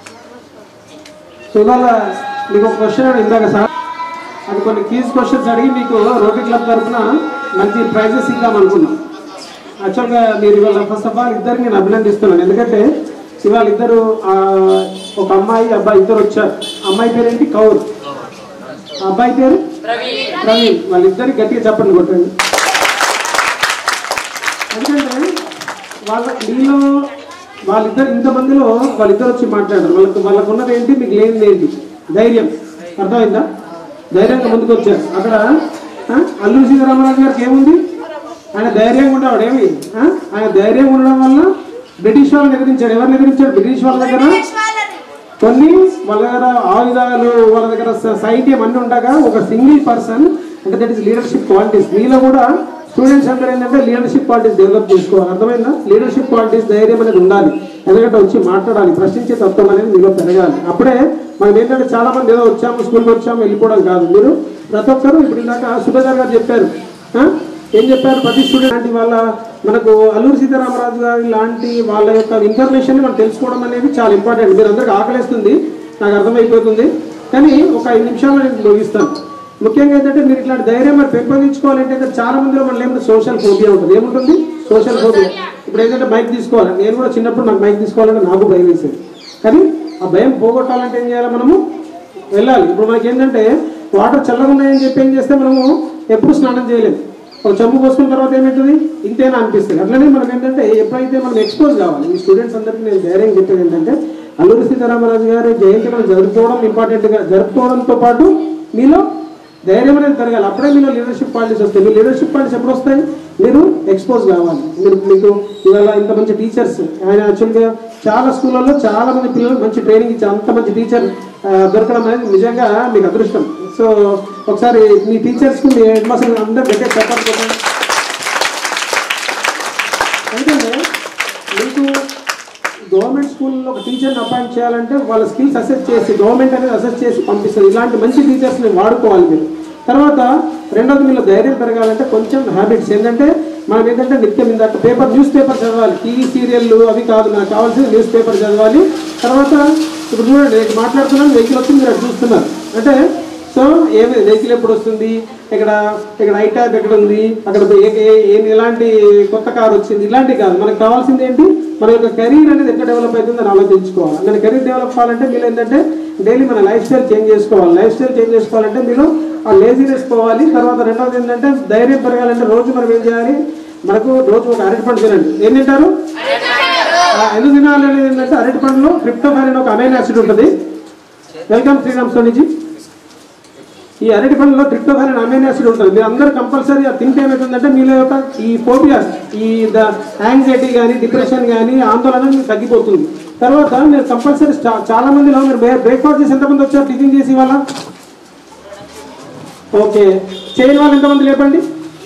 సో ఇవాళ మీకు ఒక క్వశ్చన్ ఇందాక సార్ అది కొన్ని క్యూజ్ క్వశ్చన్స్ అడిగి మీకు రోటరీ క్లబ్ తరఫున మంచి ప్రైజెస్ ఇద్దాం అనుకున్నాం యాక్చువల్గా మీరు ఇవాళ ఫస్ట్ ఆఫ్ ఆల్ ఇద్దరు నేను అభినందిస్తున్నాను ఎందుకంటే ఇవాళ ఇద్దరు ఆ, ఒక అమ్మాయి అబ్బాయి ఇద్దరు వచ్చారు అమ్మాయి పేరు ఏంటి కౌర్ ఆ అబ్బాయి పేరు ప్రవీణ్ వాళ్ళిద్దరికి గట్టిగా చెప్పండి కొట్టండి ఎందుకంటే వాళ్ళ మీలో వాళ్ళిద్దరు ఇంతమందిలో వాళ్ళిద్దరు వచ్చి మాట్లాడారు వాళ్ళకి వాళ్ళకు ఉన్నది ఏంటి మీకు లేనిది ఏంటి ధైర్యం అర్థమైందా ధైర్యంగా ముందుకు వచ్చారు అక్కడ ఆ, అల్లూరి సీతారామరాజు గారికి ఏముంది ఆయన ధైర్యంగా ఉండేవాడు ఏమి ఆ? ఆయన ధైర్యంగా ఉండడం వల్ల బ్రిటిష్ వాళ్ళని ఎదిరించాడు ఎవరిని ఎదిరించాడు బ్రిటిష్ వాళ్ళ దగ్గర కొన్ని వాళ్ళ దగ్గర ఆయుధాలు వాళ్ళ దగ్గర స- సైన్యం అన్ని ఉండగా ఒక సింగిల్ పర్సన్ అంటే దట్ ఈస్ లీడర్షిప్ క్వాలిటీస్ మీలో కూడా స్టూడెంట్స్ అందరూ ఏంటంటే లీడర్షిప్ క్వాలిటీస్ డెవలప్ చేసుకోవాలి అర్థమైందా లీడర్షిప్ క్వాలిటీస్ ధైర్యం అనేది ఉండాలి ఎందుకంటే వచ్చి మాట్లాడాలి ప్రశ్నించే తత్వం అనేది మీలో పెరగాలి అప్పుడే మనం ఏంటంటే చాలా మంది ఏదో వచ్చాము స్కూల్కి వచ్చాము వెళ్ళిపోవడం కాదు మీరు ప్రతి ఒక్కరు ఇప్పుడు ఇందాక సుభేదార్ గారు చెప్పారు ఆ? ఏం చెప్పారు ప్రతి స్టూడెంట్ లాంటి వాళ్ళ మనకు అల్లూరి సీతారామరాజు గారి లాంటి వాళ్ళ యొక్క ఇన్ఫర్మేషన్ మనం తెలుసుకోవడం అనేది చాలా ఇంపార్టెంట్ మీరు అందరికి ఆకలిస్తుంది నాకు అర్థమైపోతుంది కానీ ఒక ఐదు నిమిషాల్లో నేను ముగిస్తాను ముఖ్యంగా ఏంటంటే మీరు ఇట్లాంటి ధైర్యం మరి పెంపొందించుకోవాలంటే ఇక్కడ చాలా మందిలో మనం ఏమిటి సోషల్ ఫోబియా ఉంటుంది ఏముంటుంది సోషల్ ఫోబియా ఇప్పుడు ఏంటంటే మైక్ తీసుకోవాలి నేను కూడా చిన్నప్పుడు నాకు మైక్ తీసుకోవాలంటే నాకు భయం వేసేది కానీ ఆ భయం పోగొట్టాలంటే ఏం చేయాలి మనము వెళ్ళాలి ఇప్పుడు మనకి ఏంటంటే వాటర్ చల్లగా ఉన్నాయని చెప్పి ఏం చేస్తే మనము ఎప్పుడు స్నానం చేయలేము ఒక చెంబు పోసుకున్న తర్వాత ఏమవుతుంది ఇంతేనా అనిపిస్తుంది అట్లనే మనం ఏంటంటే ఎప్పుడైతే మనం ఎక్స్పోజ్ కావాలి ఈ స్టూడెంట్స్ అందరికీ నేను ధైర్యం చెప్పేది ఏంటంటే అల్లూరి సీతారామరాజు గారి జయంతి మనం జరుపుకోవడం ఇంపార్టెంట్గా జరుపుకోవడంతో పాటు మీలో ధైర్యం అనేది పెరగాలి అప్పుడే మీలో లీడర్షిప్ క్వాలిటీస్ వస్తాయి మీ లీడర్షిప్ క్వాలిటీస్ ఎప్పుడు వస్తాయి మీరు ఎక్స్పోజ్ కావాలి మీరు మీకు ఇవాళ ఇంత మంచి టీచర్స్ ఆయన యాక్చువల్గా చాలా స్కూళ్ళల్లో చాలా మంది పిల్లలకు మంచి ట్రైనింగ్ ఇచ్చి అంత మంచి టీచర్ దొరకడం అనేది నిజంగా మీకు అదృష్టం సో ఒకసారి మీ టీచర్స్కి మీ హెడ్ మాస్టర్ అందరూ గట్టిగా చెప్పాలి చెప్పండి ఎందుకంటే మీకు గవర్నమెంట్ స్కూల్లో ఒక టీచర్ని అపాయింట్ చేయాలంటే వాళ్ళ స్కిల్స్ అసెస్ చేసి గవర్నమెంట్ అనేది అసెస్ చేసి పంపిస్తుంది ఇలాంటి మంచి టీచర్స్ని వాడుకోవాలి మీరు తర్వాత రెండోది మీలో ధైర్యం పెరగాలంటే కొంచెం హ్యాబిట్స్ ఏంటంటే మనం ఏంటంటే నిత్యం ఇందాక పేపర్ న్యూస్ పేపర్ చదవాలి టీవీ సీరియల్లు అవి కాదు నాకు కావాల్సింది న్యూస్ పేపర్ చదవాలి తర్వాత ఇప్పుడు చూడండి నేను మాట్లాడుతున్నాను వెహికల్ వచ్చి మీరు అటు చూస్తున్నారు అంటే సో ఏమి వెహికల్ ఎప్పుడు వస్తుంది ఇక్కడ ఇక్కడ ఐటాబ్ ఎక్కడ ఉంది అక్కడ ఏ- ఏ- ఏం ఎలాంటి కొత్త కార్ వచ్చింది ఇలాంటివి కాదు మనకు కావాల్సింది ఏంటి మన యొక్క కెరీర్ అనేది ఎక్కడ డెవలప్ అవుతుంది అని ఆలోచించుకోవాలి మన కెరీర్ డెవలప్ అవ్వాలంటే మీరు ఏంటంటే డైలీ మన లైఫ్ స్టైల్ చేంజ్ చేసుకోవాలి లైఫ్ స్టైల్ చేంజ్ చేసుకోవాలంటే మీరు ఆ లేజినెస్ పోవాలి తర్వాత రెండవది ఏంటంటే ధైర్యం పెరగాలంటే రోజు మనం ఏం చేయాలి మనకు రోజు ఒక అరటి పండు తినండి ఏం తింటారు ఆ, ఎందుకు తినాలి అనేది ఏంటంటే అరటి పండులో ట్రిప్టోఫాన్ అనే ఒక అమైన్ యాసిడ్ ఉంటుంది వెల్కమ్ శ్రీరామ్ సోనిజీ ఈ అరటి పండులో ట్రిప్టోఫాన్ అనే అమైన్ యాసిడ్ ఉంటుంది మీరు అందరూ కంపల్సరీ అది తింటే ఏమవుతుందంటే మీలో యొక్క ఈ ఫోబియాస్ ఈ ద యాంగ్జైటీ కానీ డిప్రెషన్ కానీ ఆందోళన మీకు తగ్గిపోతుంది తర్వాత మీరు కంపల్సరీ చాలా మందిలో మీరు బ్రేక్ఫాస్ట్ చేసి ఎంతమంది వచ్చారు టిఫిన్ చేసి వాళ్ళ ఓకే చేయని వాళ్ళు ఎంతమంది లేపండి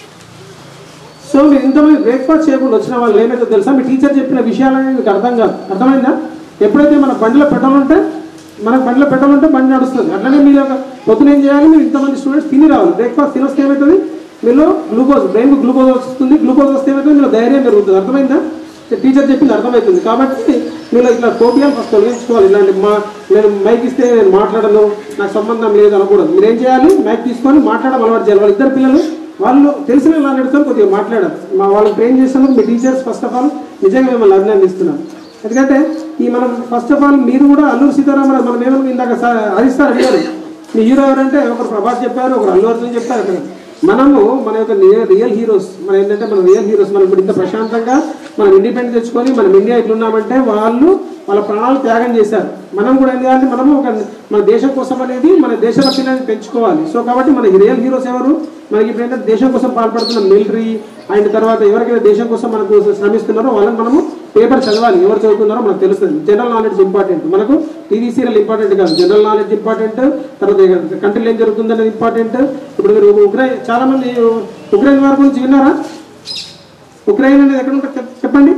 సో మీరు ఇంతమంది బ్రేక్ఫాస్ట్ చేయకుండా వచ్చిన వాళ్ళు ఏమైతే తెలుసా మీ టీచర్ చెప్పిన విషయాలని మీకు అర్థం కాదు అర్థమైందా ఎప్పుడైతే మన బండిలో పెట్రోల్ ఉంటే మనకు బండిలో పెట్రోల్ ఉంటే బండి నడుస్తుంది అట్లనే మీరు ఒక పొద్దున ఏం చేయాలి మీరు ఇంతమంది స్టూడెంట్స్ తిని రావాలి బ్రేక్ఫాస్ట్ తినొస్తే ఏమవుతుంది మీలో గ్లూకోజ్ బ్రెయిన్ గ్లూకోజ్ వస్తుంది గ్లూకోజ్ వస్తే ఏమవుతుంది మీలో ధైర్యం పెరుగుతుంది అర్థమైందా టీచర్ చెప్పింది అర్థమవుతుంది కాబట్టి మీరు ఇట్లా కోపియాలు ఫస్ట్ తొలగించుకోవాలి ఇలాంటి మా నేను మైక్ ఇస్తే నేను మాట్లాడను నాకు సంబంధం లేదు అనకూడదు మీరు ఏం చేయాలి మైక్ తీసుకొని మాట్లాడడం అలవాటు చేయాలి వాళ్ళ ఇద్దరు పిల్లలు వాళ్ళు తెలిసిన వాళ్ళతో కొద్దిగా మాట్లాడారు మా వాళ్ళకి ట్రైన్ చేసినందుకు మీ టీచర్స్ ఫస్ట్ ఆఫ్ ఆల్ నిజంగా మిమ్మల్ని అభినందిస్తున్నాను ఎందుకంటే ఈ మనం ఫస్ట్ ఆఫ్ ఆల్ మీరు కూడా అల్లూరు సీతారామరాజు మనం ఏమన్నా ఇందాక సా- హరీష్ సార్ అడిగారు మీ హీరో ఎవరంటే ఒకరు ప్రభాస్ చెప్పారు ఒకరు అల్లు అర్జున్ చెప్పారు అక్కడ మనము మన యొక్క రియల్ హీరోస్ మన ఏంటంటే మన రియల్ హీరోస్ మనం ఇప్పుడు ఇంత ప్రశాంతంగా మనం ఇండిపెండెంట్ తెచ్చుకొని మనం ఇండియా ఇట్లున్నామంటే వాళ్ళు వాళ్ళ ప్రాణాలు త్యాగం చేశారు మనం కూడా ఏం చేయాలి మనము ఒక మన దేశం కోసం అనేది మన దేశభక్తి అనేది పెంచుకోవాలి సో కాబట్టి మన రియల్ హీరోస్ ఎవరు మనకి ఇప్పుడు ఏంటంటే దేశం కోసం పాల్పడుతున్న మిలిటరీ అండ్ తర్వాత ఎవరికైతే దేశం కోసం మనకు శ్రమిస్తున్నారో వాళ్ళని మనము పేపర్ చదవాలి ఎవరు చదువుతున్నారో మనకు తెలుస్తుంది జనరల్ నాలెడ్జ్ ఇంపార్టెంట్ మనకు టీవీ సీరియల్ ఇంపార్టెంట్ కాదు జనరల్ నాలెడ్జ్ ఇంపార్టెంట్ తర్వాత కంట్రీలో ఏం జరుగుతుంది అనేది ఇంపార్టెంట్ ఇప్పుడు మీరు ఉక్రెయిన్ చాలా మంది ఉక్రెయిన్ వారి గురించి విన్నారా ఉక్రెయిన్ అనేది ఎక్కడ ఉంటుంది చెప్- చెప్పండి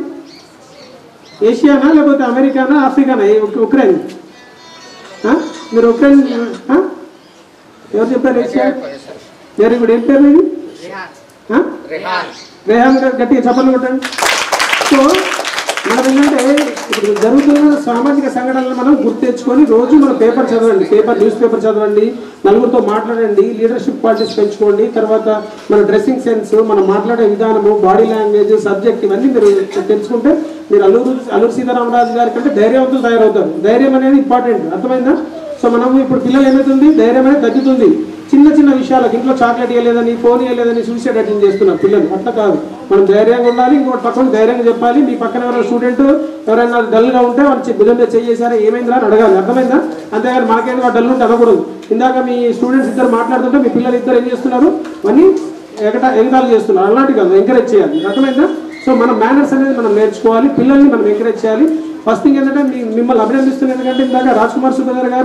ఏషియానా లేకపోతే అమెరికానా ఆఫ్రికానా ఏ ఉక్- ఉక్రెయిన్ ఆ? మీరు ఉక్రెయిన్ ఆ? ఎవరు చెప్పారు ఏషియా వెరీ గుడ్ ఏం పేరు మీది ఆ? రేహాన్ గారు గట్టిగా చప్పట్లు కొట్టండి సో మనం ఏంటంటే ఇప్పుడు జరుగుతున్న సామాజిక సంఘటనలు మనం గుర్తు తెచ్చుకొని రోజు మన పేపర్ చదవండి పేపర్ న్యూస్ పేపర్ చదవండి నలుగురితో మాట్లాడండి లీడర్షిప్ క్వాలిటీస్ పెంచుకోండి తర్వాత మన డ్రెస్సింగ్ సెన్స్ మనం మాట్లాడే విధానము బాడీ లాంగ్వేజ్ సబ్జెక్ట్ ఇవన్నీ మీరు తెలుసుకుంటే మీరు అల్లూరు అల్లూరు సీతారామరాజు గారి కంటే ధైర్యవంతులు తయారవుతారు ధైర్యం అనేది ఇంపార్టెంట్ అర్థమైందా సో మనం ఇప్పుడు పిల్లలు ఏమవుతుంది ధైర్యం అనేది తగ్గుతుంది చిన్న చిన్న విషయాలకు ఇంట్లో చాక్లెట్ ఇవ్వలేదని ఫోన్ ఇవ్వలేదని సూసైడ్ అటెండ్ చేస్తున్నారు పిల్లలు అట్లా కాదు మనం ధైర్యంగా ఉండాలి ఇంకోటి పక్కన ధైర్యంగా చెప్పాలి మీ పక్కన ఎవరైనా స్టూడెంట్ ఎవరైనా డల్గా ఉంటే వాళ్ళు చె- భుజం మీద చేసారా ఏమైందా అని అడగాలి అర్థమైందా అంతేగాని మనకేంటి వాడు డల్ ఉంటే అనకూడదు ఇందాక మీ స్టూడెంట్స్ ఇద్దరు మాట్లాడుతుంటే మీ పిల్లలు ఇద్దరు ఏం చేస్తున్నారు అవన్నీ ఎగట ఎగతాలు చేస్తున్నారు అలాంటి కాదు ఎంకరేజ్ చేయాలి అర్థమైందా సో మన మేనర్స్ అనేది మనం నేర్చుకోవాలి పిల్లల్ని మనం ఎంకరేజ్ చేయాలి ఫస్ట్ థింగ్ ఏంటంటే మీ మిమ్మల్ని అభినందిస్తున్నారు ఎందుకంటే ఇందాక రాజ్ కుమార్ సుబేదర్ గారు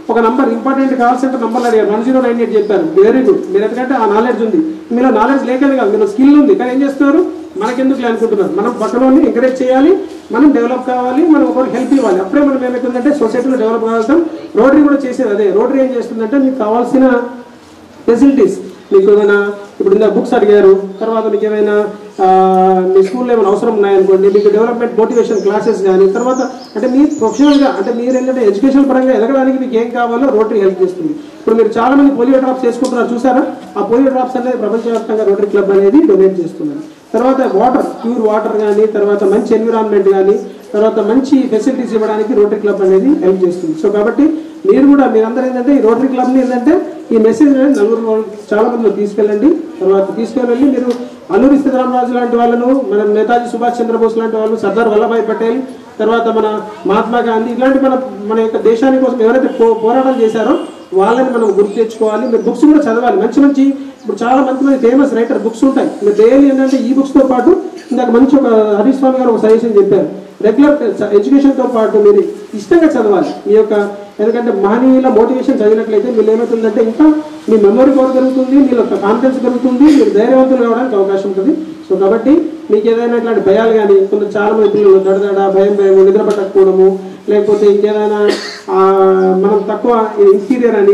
ఒక number important call centre number అడిగారు వన్ జీరో నైన్ ఎయిట్ చెప్పారు వెరీ గుడ్ మీరు ఎందుకంటే ఆ నాలెడ్జ్ ఉంది మీలో నాలెడ్జ్ లేకనే కాదు మీలో స్కిల్ ఉంది కానీ ఏం చేస్తున్నారు మనకెందుకు అనుకుంటున్నారు మనం పక్కనోని ఎంకరేజ్ చేయాలి మనం డెవలప్ కావాలి మనం ఒకరికి హెల్ప్ ఇవ్వాలి అప్పుడే మనం ఏమవుతుందంటే సొసైటీలో డెవలప్ కాగలుగుతాం రోటరీ కూడా చేసేది అదే రోటరీ ఏం చేస్తుందంటే మీకు కావాల్సిన ఫెసిలిటీస్ మీకు ఏమైనా ఇప్పుడు ఇందా బుక్స్ అడిగారు తర్వాత మీకు ఏమైనా ఆ, మీ స్కూల్లో ఏమైనా అవసరం ఉన్నాయనుకోండి మీకు డెవలప్మెంట్ మోటివేషన్ క్లాసెస్ కానీ తర్వాత అంటే మీ ప్రొఫెషనల్గా అంటే మీరు ఏంటంటే ఎడ్యుకేషన్ పరంగా ఎదగడానికి మీకు ఏం కావాలో రోటరీ హెల్ప్ చేస్తుంది ఇప్పుడు మీరు చాలా మంది పోలియో డ్రాప్స్ చేసుకుంటున్నారు చూసారా ఆ పోలియో డ్రాప్స్ అనేది ప్రపంచవ్యాప్తంగా రోటరీ క్లబ్ అనేది డొనేట్ చేస్తున్నారు తర్వాత వాటర్ ప్యూర్ వాటర్ కానీ తర్వాత మంచి ఎన్విరాన్మెంట్ కానీ తర్వాత మంచి ఫెసిలిటీస్ ఇవ్వడానికి రోటరీ క్లబ్ అనేది హెల్ప్ చేస్తుంది సో కాబట్టి మీరు కూడా మీరందరూ ఏంటంటే ఈ రోటరీ క్లబ్ని ఏంటంటే ఈ మెసేజ్ అనేది నలుగురు వాళ్ళు చాలా మందిలో తీసుకెళ్ళండి తర్వాత తీసుకెళ్ళి మీరు అల్లూరి సీతారామరాజు లాంటి వాళ్ళను మన నేతాజీ సుభాష్ చంద్రబోస్ లాంటి వాళ్ళు సర్దార్ వల్లభాయ్ పటేల్ తర్వాత మన మహాత్మా గాంధీ ఇలాంటి మన మన యొక్క దేశాని కోసం ఎవరైతే పో పోరాటాలు చేశారో వాళ్ళని మనం గుర్తు తెచ్చుకోవాలి మీరు బుక్స్ కూడా చదవాలి మంచి మంచి ఇప్పుడు చాలా మంది మంది ఫేమస్ రైటర్ బుక్స్ ఉంటాయి మీరు డైలీ ఏంటంటే ఈ బుక్స్తో పాటు ఇందాక మంచి ఒక హరీష్ స్వామి గారు ఒక సజెషన్ చెప్పారు రెగ్యులర్ ఎడ్యుకేషన్తో పాటు మీరు ఇష్టంగా చదవాలి మీ యొక్క ఎందుకంటే మహనీయుల మోటివేషన్ చదివినట్లయితే మీరు ఏమవుతుందంటే ఇంకా మీ మెమరీ పవర్ పెరుగుతుంది మీ యొక్క కాన్ఫిడెన్స్ పెరుగుతుంది మీరు ధైర్యవంతులు కావడానికి అవకాశం ఉంటుంది సో కాబట్టి మీకు ఏదైనా ఇట్లాంటి భయాలు కానీ కొంచెం చాలా మంది పిల్లలు దడదడ భయం భయం నిద్ర పట్టకపోవడము లేకపోతే ఇంకేదైనా ఆ, మనం తక్కువ ఇన్ఫీరియర్ అని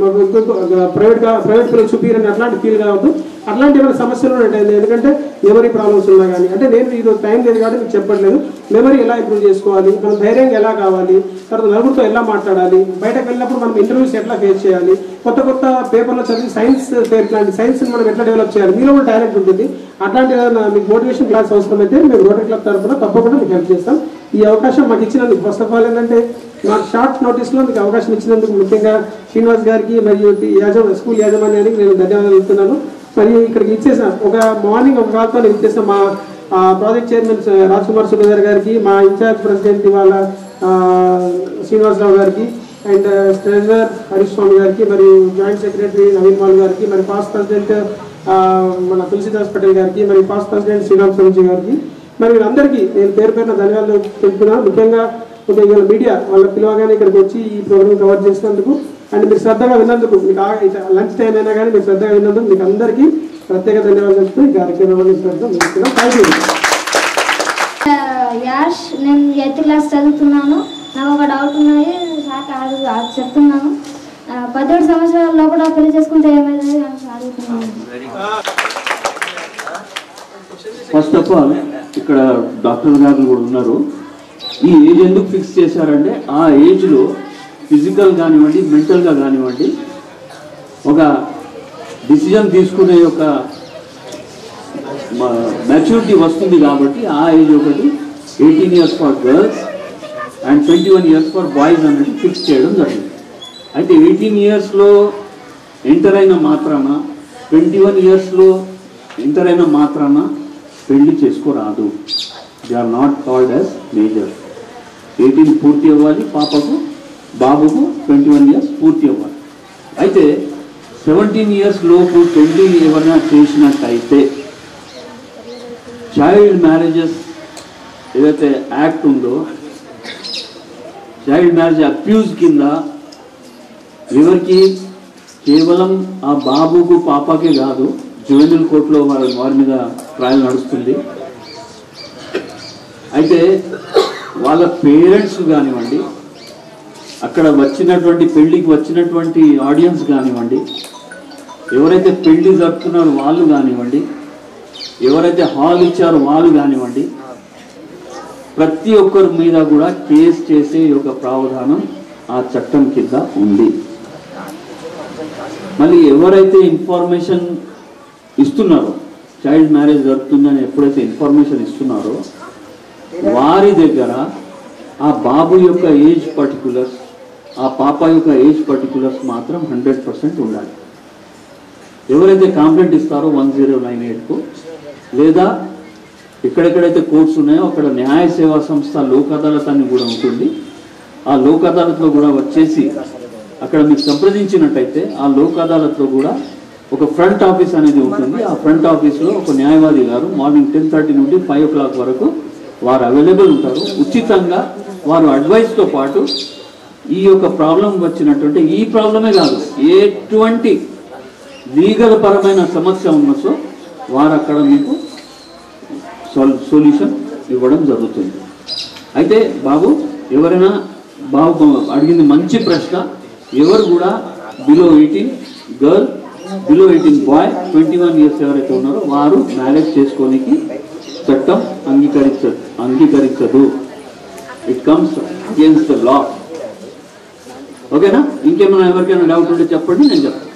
ప్రైవేట్ ప్రైవేట్ పిల్లలు సుపీరియర్ అని అట్లాంటి ఫీల్ కావద్దు అట్లాంటి ఏమైనా సమస్యలు ఉంటాయి ఎందుకంటే మెమరీ ప్రాబ్లమ్స్ ఉన్నా కానీ అంటే నేను ఈరోజు టైం లేదు కాబట్టి మీకు చెప్పట్లేదు మెమరీ ఎలా ఇంప్రూవ్ చేసుకోవాలి మనం ధైర్యంగా ఎలా కావాలి తర్వాత నలుగురితో ఎలా మాట్లాడాలి బయటకు వెళ్ళినప్పుడు మనం ఇంటర్వ్యూస్ ఎట్లా ఫేస్ చేయాలి కొత్త కొత్త పేపర్లో చదివి సైన్స్ పేర్ లాంటి సైన్స్ మనం ఎట్లా డెవలప్ చేయాలి మీలో కూడా టాలెంట్ ఉంటుంది అట్లాంటి ఏదైనా మీకు మోటివేషన్ క్లాస్ అవసరం అయితే మేము రోటరీ క్లబ్ తరఫున తప్పకుండా మీకు హెల్ప్ చేస్తాం ఈ అవకాశం మాకు ఇచ్చినందుకు ఫస్ట్ ఆఫ్ ఆల్ ఏంటంటే మాకు షార్ట్ నోటీస్లో మీకు అవకాశం ఇచ్చినందుకు ముఖ్యంగా శ్రీనివాస్ గారికి మరియు ఈ యాజమ స్కూల్ యాజమాన్యానికి నేను ధన్యవాదాలు చెప్తున్నాను మరియు ఇక్కడికి ఇచ్చేసిన ఒక మార్నింగ్ ఒక కాల్తో నేను ఇచ్చేసిన మా ఆ, ప్రాజెక్ట్ చైర్మన్ రాజ్ కుమార్ సుబేదర్ గారికి మా ఇన్ఛార్జ్ ప్రెసిడెంట్ ఇవాళ ఆ, శ్రీనివాసరావు గారికి అండ్ ట్రెజరర్ హరీష్ స్వామి గారికి మరియు జాయింట్ సెక్రటరీ నవీన్ మాల్ గారికి మరి పాస్ట్ ప్రెసిడెంట్ ఆ, మన తులసిదాస్ పటేల్ గారికి మరి పాస్ట్ ప్రెసిడెంట్ శ్రీరామ్ స్వామిజీ గారికి మరి వీళ్ళందరికీ నేను పేరు పేరున ధన్యవాదాలు తెలుపుతున్నాను ముఖ్యంగా ఒక ఇవాళ మీడియా వాళ్ళ పిలవగానే ఇక్కడికి వచ్చి ఈ ప్రోగ్రామ్ కవర్ చేసినందుకు అండ్ మీరు శ్రద్ధగా విన్నందుకు మీకు లంచ్ టైం అయినా కానీ మీరు శ్రద్ధగా విన్నందుకు మీకు అందరికీ ప్రత్యేక ధన్యవాదాలు చెప్తూ ఈ కార్యక్రమాన్ని థ్యాంక్ యూ యాష్ నేను ఎయిత్ క్లాస్ చదువుతున్నాను నాకు ఒక డౌట్ ఉన్నది సార్ అడుగు అది చెప్తున్నాను ఆ, పదిహేడు సంవత్సరాల లోపల పెళ్లి చేసుకుంటే ఏమైంది అని అడుగుతున్నాను ఫస్ట్ ఆఫ్ ఆల్ ఇక్కడ డాక్టర్ గారు కూడా ఉన్నారు ఈ ఏజ్ ఎందుకు ఫిక్స్ చేశారంటే ఆ ఏజ్లో ఫిజికల్ కానివ్వండి మెంటల్గా కానివ్వండి ఒక డిసిజన్ తీసుకునే ఒక మెచ్యూరిటీ వస్తుంది కాబట్టి ఆ ఏజ్ ఒకటి eighteen years for girls and twenty one years for boys అన్నట్టు ఫిక్స్ చేయడం జరిగింది అయితే ఎయిటీన్ ఇయర్స్లో ఎంటర్ అయిన మాత్రాన ట్వంటీ వన్ ఇయర్స్లో ఎంటర్ అయిన మాత్రాన పెళ్లి చేసుకోరాదు they are not called as major eighteen పూర్తి అవ్వాలి పాపకు బాబుకు ట్వంటీ వన్ ఇయర్స్ పూర్తి అవ్వాలి అయితే సెవెంటీన్ ఇయర్స్ లోపు పెళ్లి ఏమైనా చేసినట్టయితే చైల్డ్ మ్యారేజెస్ ఏదైతే యాక్ట్ ఉందో చైల్డ్ మ్యారేజ్ అబ్యూజ్ కింద ఎవరికి కేవలం ఆ బాబుకు పాపకే కాదు జువెనల్ కోర్టులో వారి వారి మీద ట్రయల్ నడుస్తుంది అయితే వాళ్ళ పేరెంట్స్ కానివ్వండి అక్కడ వచ్చినటువంటి పెళ్లికి వచ్చినటువంటి ఆడియన్స్ కానివ్వండి ఎవరైతే పెళ్లి జరుపుతున్నారో వాళ్ళు కానివ్వండి ఎవరైతే హాల్ ఇచ్చారో వాళ్ళు కానివ్వండి ప్రతి ఒక్కరి మీద కూడా కేసు చేసే ఒక ప్రావధానం ఆ చట్టం కింద ఉంది మళ్ళీ ఎవరైతే ఇన్ఫర్మేషన్ ఇస్తున్నారో చైల్డ్ మ్యారేజ్ జరుగుతుందని ఎప్పుడైతే ఇన్ఫర్మేషన్ ఇస్తున్నారో వారి దగ్గర ఆ బాబు యొక్క ఏజ్ పర్టికులర్స్ ఆ పాప యొక్క ఏజ్ పర్టికులర్స్ మాత్రం హండ్రెడ్ పర్సెంట్ ఉండాలి ఎవరైతే కంప్లైంట్ ఇస్తారో వన్ జీరో నైన్ ఎయిట్కు లేదా ఎక్కడెక్కడైతే కోర్ట్స్ ఉన్నాయో అక్కడ న్యాయ సేవా సంస్థ లోక్ అదాలత్ అని కూడా ఉంటుంది ఆ లోక్ అదాలత్లో కూడా వచ్చేసి అక్కడ మీకు సంప్రదించినట్టయితే ఆ లోక్ అదాలత్లో కూడా ఒక ఫ్రంట్ ఆఫీస్ అనేది ఉంటుంది ఆ ఫ్రంట్ ఆఫీస్లో ఒక న్యాయవాది గారు మార్నింగ్ టెన్ థర్టీ నుండి ఫైవ్ ఓ క్లాక్ వరకు వారు అవైలబుల్ ఉంటారు ఉచితంగా వారు అడ్వైస్తో పాటు ఈ యొక్క ప్రాబ్లం వచ్చినటువంటి ఈ ప్రాబ్లమే కాదు ఎటువంటి లీగల్ పరమైన సమస్య ఉన్నసో వారు అక్కడ మీకు సొల్యూషన్ ఇవ్వడం జరుగుతుంది అయితే బాబు ఎవరైనా బాబు అడిగింది మంచి ప్రశ్న ఎవరు కూడా below eighteen girl below eighteen boy twenty one years ఎవరైతే ఉన్నారో వారు మ్యారేజ్ చేసుకోనికి చట్టం అంగీకరించదు అంగీకరించదు it comes against the law ఓకేనా ఇంకేమైనా ఎవరికైనా డౌట్ ఉంటే చెప్పండి నేను చెప్తాను